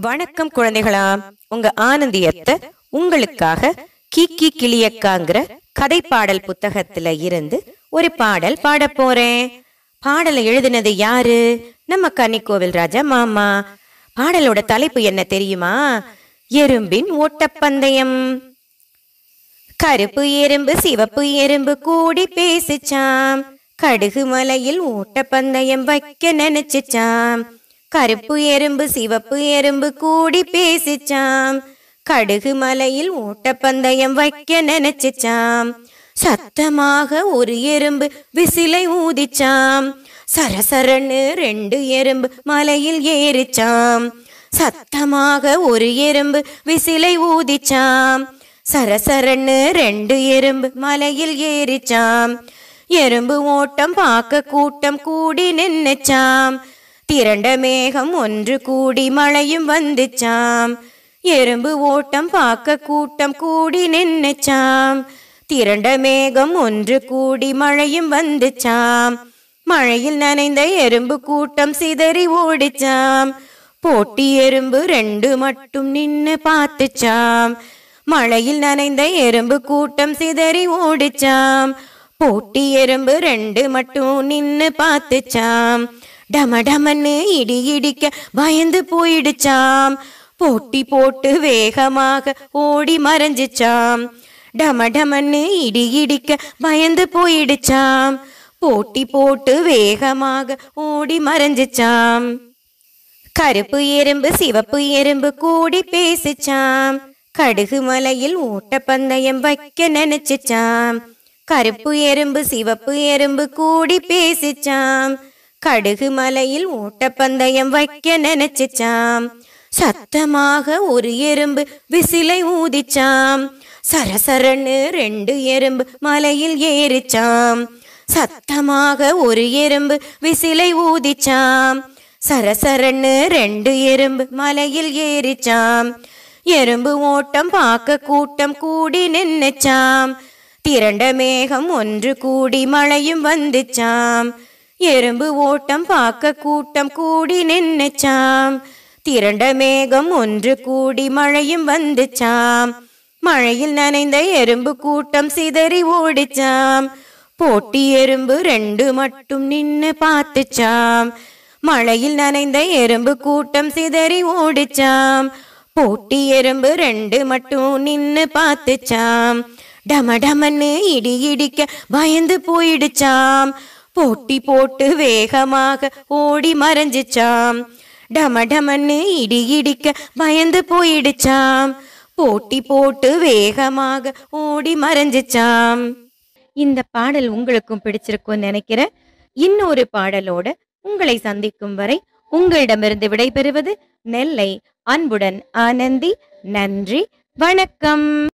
வணக்கம் குழந்தைகளா உங்க ஆனந்தியத்தை உங்களுக்காக கிக்கி கிளியக்காங்கிற கதை பாடல் புத்தகத்துல இருந்து ஒரு பாடல் பாட போறேன் பாடலை எழுதினது யாரு நம்ம கன்னிக்கோவில் ராஜா மாமா பாடலோட தலைப்பு என்ன தெரியுமா எறும்பின் ஓட்டப்பந்தயம் கருப்பு எறும்பு சிவப்பு எறும்பு கூடி பேசிச்சாம் கடுகு மலையில் ஓட்டப்பந்தயம் வைக்க நினைச்சுச்சாம் கருப்பு எறும்பு சிவப்பு எறும்பு கூடி பேசிச்சாம் கடுகு மலையில் ஓட்டப்பந்தயம் வைக்க நினைச்சுச்சாம் சத்தமாக ஒரு எறும்பு விசிலை ஊதிச்சாம் சரசரன்னு ரெண்டு எறும்பு மலையில் ஏறிச்சாம் சத்தமாக ஒரு எறும்பு விசிலை ஊதிச்சாம் சரசரன்னு ரெண்டு எறும்பு மலையில் ஏறிச்சாம் எறும்பு ஓட்டம் பார்க்க கூட்டம் கூடி நின்னுச்சாம் திரண்ட மேகம் ஒன்று கூடி மழையும் வந்துச்சாம் எறும்பு ஓட்டம் பார்க்க கூட்டம் கூடி நின்னுச்சாம் திரண்ட மேகம் ஒன்று கூடி மழையும் வந்துச்சாம் மழையில் நனைந்த எறும்பு கூட்டம் சிதறி ஓடிச்சாம் போட்டி எறும்பு ரெண்டு மட்டும் நின்னு பார்த்துச்சாம் மழையில் நனைந்த எறும்பு கூட்டம் சிதறி ஓடிச்சாம் போட்டி எறும்பு ரெண்டு மட்டும் நின்னு பார்த்துச்சாம் டம டமன்னு இடி இடிக்க பயந்து போயிடுச்சாம் போட்டி போட்டு வேகமாக ஓடி மறைஞ்சிச்சாம் டம டமன்னு இடி இடிக்க பயந்து போயிடுச்சாம் போட்டி போட்டு வேகமாக ஓடி மறைஞ்சிச்சாம் கருப்பு எறும்பு சிவப்பு எறும்பு கூடி பேசிச்சாம் கடுகு மலையில் ஓட்டப்பந்தயம் வைக்க நினைச்சுச்சாம் கருப்பு எறும்பு சிவப்பு எறும்பு கூடி பேசிச்சாம் கடுகு மலையில் ஓட்டப்பந்தயம் வைக்க நினைச்சுச்சாம் சத்தமாக ஒரு எறும்பு விசிலை ஊதிச்சாம் சரசரன்னு ரெண்டு எறும்பு மலையில் ஏறிச்சாம் சத்தமாக ஒரு எறும்பு விசிலை ஊதிச்சாம் சரசரன்னு ரெண்டு எறும்பு மலையில் ஏறிச்சாம் எறும்பு ஓட்டம் பார்க்க கூட்டம் கூடி நின்னுச்சாம் திரண்ட மேகம் ஒன்று கூடி மழையும் வந்துச்சாம் எறும்பு ஓட்டம் பார்க்க கூட்டம் கூடி நின்னுச்சாம் திரண்ட மேகம் ஒன்று கூடி மழையும் வந்துச்சாம் மழையில் நனைந்த எறும்பு கூட்டம் சிதறி ஓடிச்சாம் போட்டி எறும்பு ரெண்டு மட்டும் நின்னு பார்த்துச்சாம் மழையில் நனைந்த எறும்பு கூட்டம் சிதறி ஓடிச்சாம் போட்டி எறும்பு ரெண்டு மட்டும் நின்னு பார்த்துச்சாம் டம டமன்னு இடி இடிக்க பயந்து போயிடுச்சாம் போட்டி போட்டு வேகமாக ஓடி மறைஞ்சிச்சாம் டம டமன்னு இடி இடிக்க பயந்து போயிடுச்சாம் போட்டி போட்டு வேகமாக ஓடி மறைஞ்சிச்சாம் இந்த பாடல் உங்களுக்கும் பிடிச்சிருக்கும்னு நினைக்கிறேன் இன்னொரு பாடலோட உங்களை சந்திக்கும் வரை உங்களிடமிருந்து விடைபெறுவது நெல்லை அன்புடன் ஆனந்தி நன்றி வணக்கம்